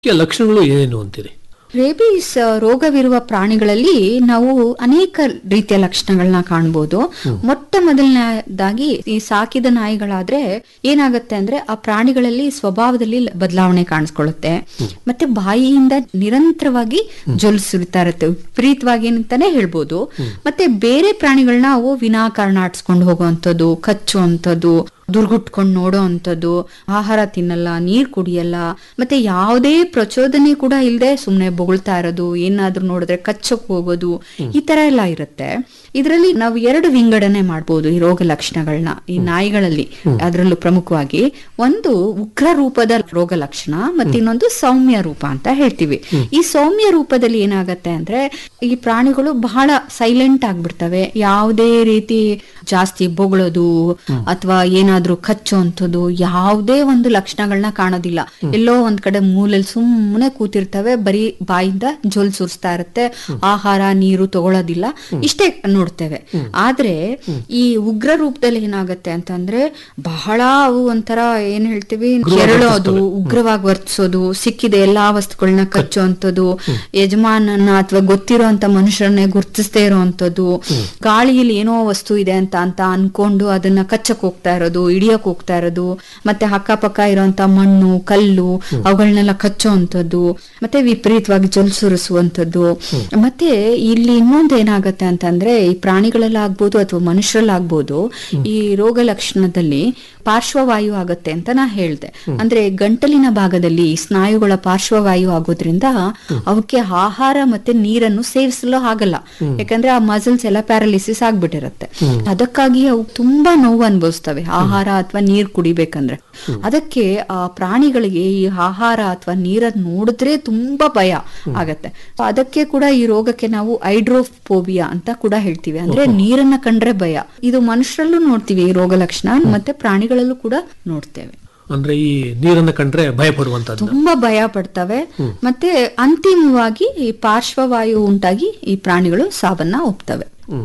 ಮುಖ್ಯ ಲಕ್ಷಣಗಳು ಏನೇನು ಅಂತೀರಿ ರೇಬೀಸ್ ರೋಗವಿರುವ ಪ್ರಾಣಿಗಳಲ್ಲಿ ನಾವು ಅನೇಕ ರೀತಿಯ ಲಕ್ಷಣಗಳನ್ನ ಕಾಣಬಹುದು ಮೊಟ್ಟ ಮೊದಲನೇದಾಗಿ ಈ ಸಾಕಿದ ನಾಯಿಗಳಾದ್ರೆ ಏನಾಗುತ್ತೆ ಅಂದ್ರೆ ಆ ಪ್ರಾಣಿಗಳಲ್ಲಿ ಸ್ವಭಾವದಲ್ಲಿ ಬದಲಾವಣೆ ಕಾಣಿಸ್ಕೊಳ್ಳುತ್ತೆ ಮತ್ತೆ ಬಾಯಿಯಿಂದ ನಿರಂತರವಾಗಿ ಜೊಲ್ ಸುರಿತಾ ಇರುತ್ತೆ ವಿಪರೀತವಾಗಿ ಅಂತಾನೆ ಹೇಳ್ಬೋದು ಮತ್ತೆ ಬೇರೆ ಪ್ರಾಣಿಗಳನ್ನ ಅವು ವಿನಾಕಾರಣ ಆಡ್ಸ್ಕೊಂಡು ಹೋಗುವಂಥದ್ದು ಕಚ್ಚುವಂಥದ್ದು ದುರ್ಗುಟ್ಕೊಂಡು ನೋಡೋ ಅಂಥದ್ದು ಆಹಾರ ತಿನ್ನಲ್ಲ ನೀರ್ ಕುಡಿಯಲ್ಲ ಮತ್ತೆ ಯಾವುದೇ ಪ್ರಚೋದನೆ ಕೂಡ ಇಲ್ಲದೆ ಸುಮ್ಮನೆ ಬೊಗಳ್ತಾ ಇರೋದು ಏನಾದ್ರೂ ನೋಡಿದ್ರೆ ಕಚ್ಚಕ್ ಹೋಗೋದು ಈ ತರ ಎಲ್ಲ ಇರುತ್ತೆ ಇದರಲ್ಲಿ ನಾವು ಎರಡು ವಿಂಗಡಣೆ ಮಾಡ್ಬೋದು ಈ ರೋಗ ಲಕ್ಷಣಗಳನ್ನ ಈ ನಾಯಿಗಳಲ್ಲಿ ಅದರಲ್ಲೂ ಪ್ರಮುಖವಾಗಿ ಒಂದು ಉಗ್ರ ರೂಪದ ರೋಗ ಲಕ್ಷಣ ಮತ್ತೆ ಇನ್ನೊಂದು ಸೌಮ್ಯ ರೂಪ ಅಂತ ಹೇಳ್ತೀವಿ ಈ ಸೌಮ್ಯ ರೂಪದಲ್ಲಿ ಏನಾಗತ್ತೆ ಅಂದ್ರೆ ಈ ಪ್ರಾಣಿಗಳು ಬಹಳ ಸೈಲೆಂಟ್ ಆಗ್ಬಿಡ್ತವೆ ಯಾವುದೇ ರೀತಿ ಜಾಸ್ತಿ ಬೊಗಳೋದು ಅಥವಾ ಏನಾದ್ರೂ ಕಚ್ಚುವಂಥದ್ದು ಯಾವುದೇ ಒಂದು ಲಕ್ಷಣಗಳನ್ನ ಕಾಣೋದಿಲ್ಲ ಎಲ್ಲೋ ಒಂದ್ ಕಡೆ ಮೂಲೆಯಲ್ಲಿ ಸುಮ್ಮನೆ ಕೂತಿರ್ತವೆ ಬರೀ ಬಾಯಿಂದ ಜೊಲ್ ಸುರಿಸ್ತಾ ಇರುತ್ತೆ ಆಹಾರ ನೀರು ತಗೊಳ್ಳೋದಿಲ್ಲ ಇಷ್ಟೇ ನೋಡ್ತೇವೆ ಆದ್ರೆ ಈ ಉಗ್ರ ರೂಪದಲ್ಲಿ ಏನಾಗತ್ತೆ ಅಂತಂದ್ರೆ ಬಹಳ ಅವು ಒಂಥರ ಏನ್ ಹೇಳ್ತೀವಿ ಕೆರಳೋದು ಉಗ್ರವಾಗಿ ವರ್ತಿಸೋದು ಸಿಕ್ಕಿದ ಎಲ್ಲಾ ವಸ್ತುಗಳನ್ನ ಕಚ್ಚುವಂಥದ್ದು ಯಜಮಾನನ್ನ ಅಥವಾ ಗೊತ್ತಿರೋಂತ ಮನುಷ್ಯರನ್ನೇ ಗುರ್ತಿಸದೇ ಇರೋವಂಥದ್ದು ಗಾಳಿಯಲ್ಲಿ ಏನೋ ವಸ್ತು ಇದೆ ಅಂತ ಅಂತ ಅನ್ಕೊಂಡು ಅದನ್ನ ಕಚ್ಚಕ್ ಹೋಗ್ತಾ ಇರೋದು ಹಿಡಿಯಕ್ ಹೋಗ್ತಾ ಇರೋದು ಮತ್ತೆ ಅಕ್ಕಪಕ್ಕ ಇರೋಂತ ಮಣ್ಣು ಕಲ್ಲು ಅವುಗಳನ್ನೆಲ್ಲ ಕಚ್ಚುವಂಥದ್ದು ಮತ್ತೆ ವಿಪರೀತವಾಗಿ ಜೊಲ್ ಸುರಿಸುವಂಥದ್ದು ಮತ್ತೆ ಇಲ್ಲಿ ಇನ್ನೊಂದು ಏನಾಗತ್ತೆ ಅಂತಂದ್ರೆ ಈ ಪ್ರಾಣಿಗಳಲ್ಲಾಗ್ಬೋದು ಅಥವಾ ಮನುಷ್ಯರಲ್ಲಾಗ್ಬೋದು ಈ ರೋಗ ಲಕ್ಷಣದಲ್ಲಿ ಪಾರ್ಶ್ವವಾಯು ಆಗತ್ತೆ ಅಂತ ನಾ ಹೇಳ್ದೆ ಅಂದ್ರೆ ಗಂಟಲಿನ ಭಾಗದಲ್ಲಿ ಸ್ನಾಯುಗಳ ಪಾರ್ಶ್ವವಾಯು ಆಗೋದ್ರಿಂದ ಅವಕ್ಕೆ ಆಹಾರ ಮತ್ತೆ ನೀರನ್ನು ಸೇವಿಸಲು ಆಗಲ್ಲ ಯಾಕಂದ್ರೆ ಆ ಮಸಲ್ಸ್ ಎಲ್ಲ ಪ್ಯಾರಾಲಿಸಿಸ್ ಆಗ್ಬಿಟ್ಟಿರತ್ತೆ ಅದಕ್ಕಾಗಿ ಅವು ತುಂಬಾ ನೋವು ಅನುಭವಿಸ್ತವೆ ಆಹಾರ ಅಥವಾ ನೀರ್ ಕುಡಿಬೇಕಂದ್ರೆ ಅದಕ್ಕೆ ಆ ಪ್ರಾಣಿಗಳಿಗೆ ಈ ಆಹಾರ ಅಥವಾ ನೀರನ್ನು ನೋಡಿದ್ರೆ ತುಂಬಾ ಭಯ ಆಗತ್ತೆ ಅದಕ್ಕೆ ಕೂಡ ಈ ರೋಗಕ್ಕೆ ನಾವು ಹೈಡ್ರೋಫೋಬಿಯಾ ಅಂತ ಕೂಡ ಹೇಳ್ತೀವಿ ಅಂದ್ರೆ ನೀರನ್ನ ಕಂಡ್ರೆ ಭಯ ಇದು ಮನುಷ್ಯರಲ್ಲೂ ನೋಡ್ತೀವಿ ಈ ರೋಗ ಲಕ್ಷಣ ಮತ್ತೆ ಪ್ರಾಣಿಗಳಲ್ಲೂ ಕೂಡ ನೋಡ್ತೇವೆ ಅಂದ್ರೆ ಈ ನೀರನ್ನ ಕಂಡ್ರೆ ಭಯ ಪಡುವಂತದ್ದು ತುಂಬಾ ಭಯ ಪಡ್ತವೆ ಮತ್ತೆ ಅಂತಿಮವಾಗಿ ಈ ಪಾರ್ಶ್ವವಾಯು ಉಂಟಾಗಿ ಈ ಪ್ರಾಣಿಗಳು ಸಾವನ್ನ ಒಪ್ತವೆ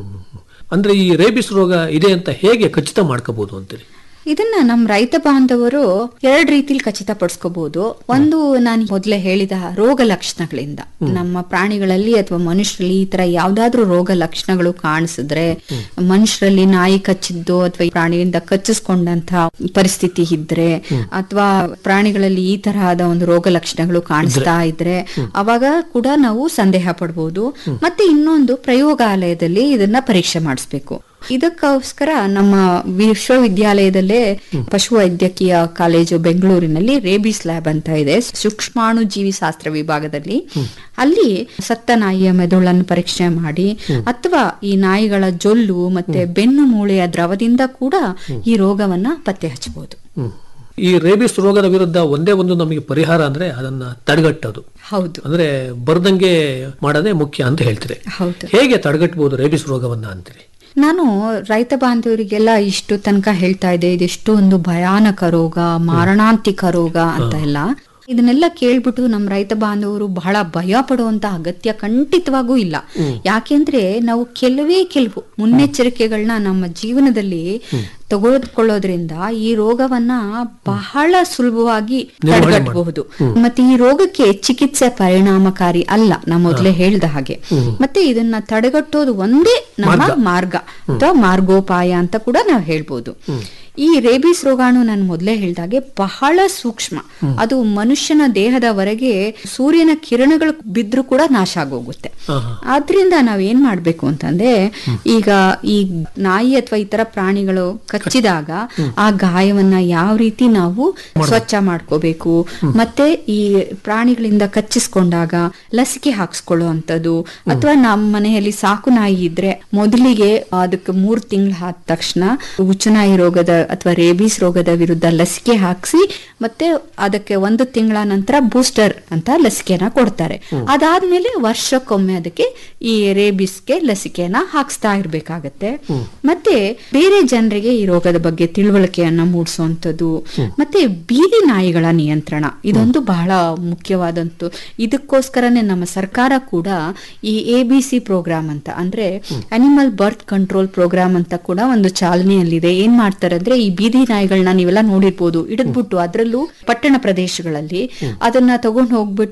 ಅಂದ್ರೆ ಈ ರೇಬಿಸ್ ರೋಗ ಇದೆ ಅಂತ ಹೇಗೆ ಖಚಿತ ಮಾಡ್ಕೋಬಹುದು ಅಂತೀರಿ ಇದನ್ನ ನಮ್ ರೈತ ಬಾಂಧವರು ಎರಡ್ ರೀತಿಲಿ ಖಚಿತಪಡಿಸ್ಕೋಬಹುದು ಒಂದು ನಾನು ಮೊದಲೇ ಹೇಳಿದ ರೋಗ ಲಕ್ಷಣಗಳಿಂದ ನಮ್ಮ ಪ್ರಾಣಿಗಳಲ್ಲಿ ಅಥವಾ ಮನುಷ್ಯರಲ್ಲಿ ಈ ತರ ಯಾವ್ದಾದ್ರು ರೋಗ ಲಕ್ಷಣಗಳು ಕಾಣಿಸಿದ್ರೆ ಮನುಷ್ಯರಲ್ಲಿ ನಾಯಿ ಕಚ್ಚಿದ್ದು ಅಥವಾ ಪ್ರಾಣಿಯಿಂದ ಕಚ್ಚಿಸ್ಕೊಂಡಂತ ಪರಿಸ್ಥಿತಿ ಇದ್ರೆ ಅಥವಾ ಪ್ರಾಣಿಗಳಲ್ಲಿ ಈ ತರಹದ ಒಂದು ರೋಗ ಲಕ್ಷಣಗಳು ಕಾಣಿಸ್ತಾ ಇದ್ರೆ ಅವಾಗ ಕೂಡ ನಾವು ಸಂದೇಹ ಪಡ್ಬೋದು ಮತ್ತೆ ಇನ್ನೊಂದು ಪ್ರಯೋಗಾಲಯದಲ್ಲಿ ಇದನ್ನ ಪರೀಕ್ಷೆ ಮಾಡಿಸ್ಬೇಕು ಇದಕ್ಕೋಸ್ಕರ ನಮ್ಮ ವಿಶ್ವವಿದ್ಯಾಲಯದಲ್ಲೇ ಪಶುವೈದ್ಯಕೀಯ ಕಾಲೇಜು ಬೆಂಗಳೂರಿನಲ್ಲಿ ರೇಬಿಸ್ ಲ್ಯಾಬ್ ಅಂತ ಇದೆ ಸೂಕ್ಷ್ಮಾಣು ಜೀವಿ ಶಾಸ್ತ್ರ ವಿಭಾಗದಲ್ಲಿ ಅಲ್ಲಿ ಸತ್ತ ನಾಯಿಯ ಮೆದುಳನ್ನು ಪರೀಕ್ಷೆ ಮಾಡಿ ಅಥವಾ ಈ ನಾಯಿಗಳ ಜೊಲ್ಲು ಮತ್ತೆ ಬೆನ್ನು ಮೂಳೆಯ ದ್ರವದಿಂದ ಕೂಡ ಈ ರೋಗವನ್ನ ಪತ್ತೆ ಹಚ್ಚಬಹುದು ಈ ರೇಬಿಸ್ ರೋಗದ ವಿರುದ್ಧ ಒಂದೇ ಒಂದು ನಮಗೆ ಪರಿಹಾರ ಅಂದ್ರೆ ಅದನ್ನ ತಡೆಗಟ್ಟೋದು ಹೌದು ಅಂದ್ರೆ ಬರ್ದಂಗೆ ಮಾಡೋದೇ ಮುಖ್ಯ ಅಂತ ಹೇಳ್ತೀರಿ ಹೌದು ಹೇಗೆ ತಡೆಗಟ್ಟಬಹುದು ರೇಬಿಸ್ ರೋಗವನ್ನ ಅಂತೀರಿ ನಾನು ರೈತ ಬಾಂಧವರಿಗೆಲ್ಲ ಇಷ್ಟು ತನಕ ಹೇಳ್ತಾ ಇದ್ದೆ ಇದೆಷ್ಟು ಒಂದು ಭಯಾನಕ ರೋಗ ಮಾರಣಾಂತಿಕ ರೋಗ ಅಂತ ಎಲ್ಲ ಇದನ್ನೆಲ್ಲ ಕೇಳ್ಬಿಟ್ಟು ನಮ್ಮ ರೈತ ಬಾಂಧವರು ಬಹಳ ಭಯ ಪಡುವಂತ ಅಗತ್ಯ ಖಂಡಿತವಾಗೂ ಇಲ್ಲ ಯಾಕೆಂದ್ರೆ ನಾವು ಕೆಲವೇ ಕೆಲವು ಮುನ್ನೆಚ್ಚರಿಕೆಗಳನ್ನ ನಮ್ಮ ಜೀವನದಲ್ಲಿ ತೆಗೆದುಕೊಳ್ಳೋದ್ರಿಂದ ಈ ರೋಗವನ್ನ ಬಹಳ ಸುಲಭವಾಗಿ ತಡೆಗಟ್ಟಬಹುದು ಮತ್ತೆ ಈ ರೋಗಕ್ಕೆ ಚಿಕಿತ್ಸೆ ಪರಿಣಾಮಕಾರಿ ಅಲ್ಲ ನಾ ಮೊದಲೇ ಹೇಳ್ದ ಹಾಗೆ ಮತ್ತೆ ಇದನ್ನ ತಡೆಗಟ್ಟೋದು ಒಂದೇ ನಮ್ಮ ಮಾರ್ಗ ಅಥವಾ ಮಾರ್ಗೋಪಾಯ ಅಂತ ಕೂಡ ನಾವು ಹೇಳ್ಬೋದು ಈ ರೇಬಿಸ್ ರೋಗಾಣು ನಾನು ಮೊದಲೇ ಹೇಳ್ದಾಗೆ ಬಹಳ ಸೂಕ್ಷ್ಮ ಅದು ಮನುಷ್ಯನ ದೇಹದವರೆಗೆ ಸೂರ್ಯನ ಕಿರಣಗಳು ಬಿದ್ರೂ ಕೂಡ ನಾಶ ಆಗೋಗುತ್ತೆ ಆದ್ರಿಂದ ನಾವ್ ಏನ್ ಮಾಡ್ಬೇಕು ಅಂತಂದ್ರೆ ಈಗ ಈ ನಾಯಿ ಅಥವಾ ಇತರ ಪ್ರಾಣಿಗಳು ಕಚ್ಚಿದಾಗ ಆ ಗಾಯವನ್ನ ಯಾವ ರೀತಿ ನಾವು ಸ್ವಚ್ಛ ಮಾಡ್ಕೋಬೇಕು ಮತ್ತೆ ಈ ಪ್ರಾಣಿಗಳಿಂದ ಕಚ್ಚಿಸ್ಕೊಂಡಾಗ ಲಸಿಕೆ ಹಾಕ್ಸ್ಕೊಳ್ಳುವಂಥದ್ದು ಅಥವಾ ನಮ್ಮ ಮನೆಯಲ್ಲಿ ಸಾಕು ನಾಯಿ ಇದ್ರೆ ಮೊದಲಿಗೆ ಅದಕ್ಕೆ ಮೂರ್ ತಿಂಗಳು ಆದ ತಕ್ಷಣ ಉಚ್ಚುನಾಯಿ ರೋಗದ ಅಥವಾ ರೇಬೀಸ್ ರೋಗದ ವಿರುದ್ಧ ಲಸಿಕೆ ಹಾಕ್ಸಿ ಮತ್ತೆ ಅದಕ್ಕೆ ಒಂದು ತಿಂಗಳ ನಂತರ ಬೂಸ್ಟರ್ ಅಂತ ಲಸಿಕೆನ ಕೊಡ್ತಾರೆ ಅದಾದ್ಮೇಲೆ ವರ್ಷಕ್ಕೊಮ್ಮೆ ಅದಕ್ಕೆ ಈ ರೇಬಿಸ್ಗೆ ಲಸಿಕೆಯನ್ನ ಹಾಕ್ಸ್ತಾ ಇರ್ಬೇಕಾಗತ್ತೆ ಮತ್ತೆ ಬೇರೆ ಜನರಿಗೆ ಈ ರೋಗದ ಬಗ್ಗೆ ತಿಳುವಳಿಕೆಯನ್ನ ಮೂಡಿಸುವಂಥದ್ದು ಮತ್ತೆ ಬೀದಿ ನಾಯಿಗಳ ನಿಯಂತ್ರಣ ಇದೊಂದು ಬಹಳ ಮುಖ್ಯವಾದಂತು ಇದಕ್ಕೋಸ್ಕರನೇ ನಮ್ಮ ಸರ್ಕಾರ ಕೂಡ ಈ ಎ ಬಿ ಸಿ ಪ್ರೋಗ್ರಾಮ್ ಅಂತ ಅಂದ್ರೆ ಅನಿಮಲ್ ಬರ್ತ್ ಕಂಟ್ರೋಲ್ ಪ್ರೋಗ್ರಾಮ್ ಅಂತ ಕೂಡ ಒಂದು ಚಾಲನೆಯಲ್ಲಿದೆ ಏನ್ ಮಾಡ್ತಾರೆ ಅಂದ್ರೆ ಈ ಬೀದಿ ನಾಯಿಗಳನ್ನ ನೀವೆಲ್ಲ ನೋಡಿರ್ಬೋದು ಹಿಡಿದ್ಬಿಟ್ಟು ಅದರಲ್ಲೂ ಪಟ್ಟಣ ಪ್ರದೇಶಗಳಲ್ಲಿ ಅದನ್ನ ತಗೊಂಡು ಹೋಗ್ಬಿಟ್ಟು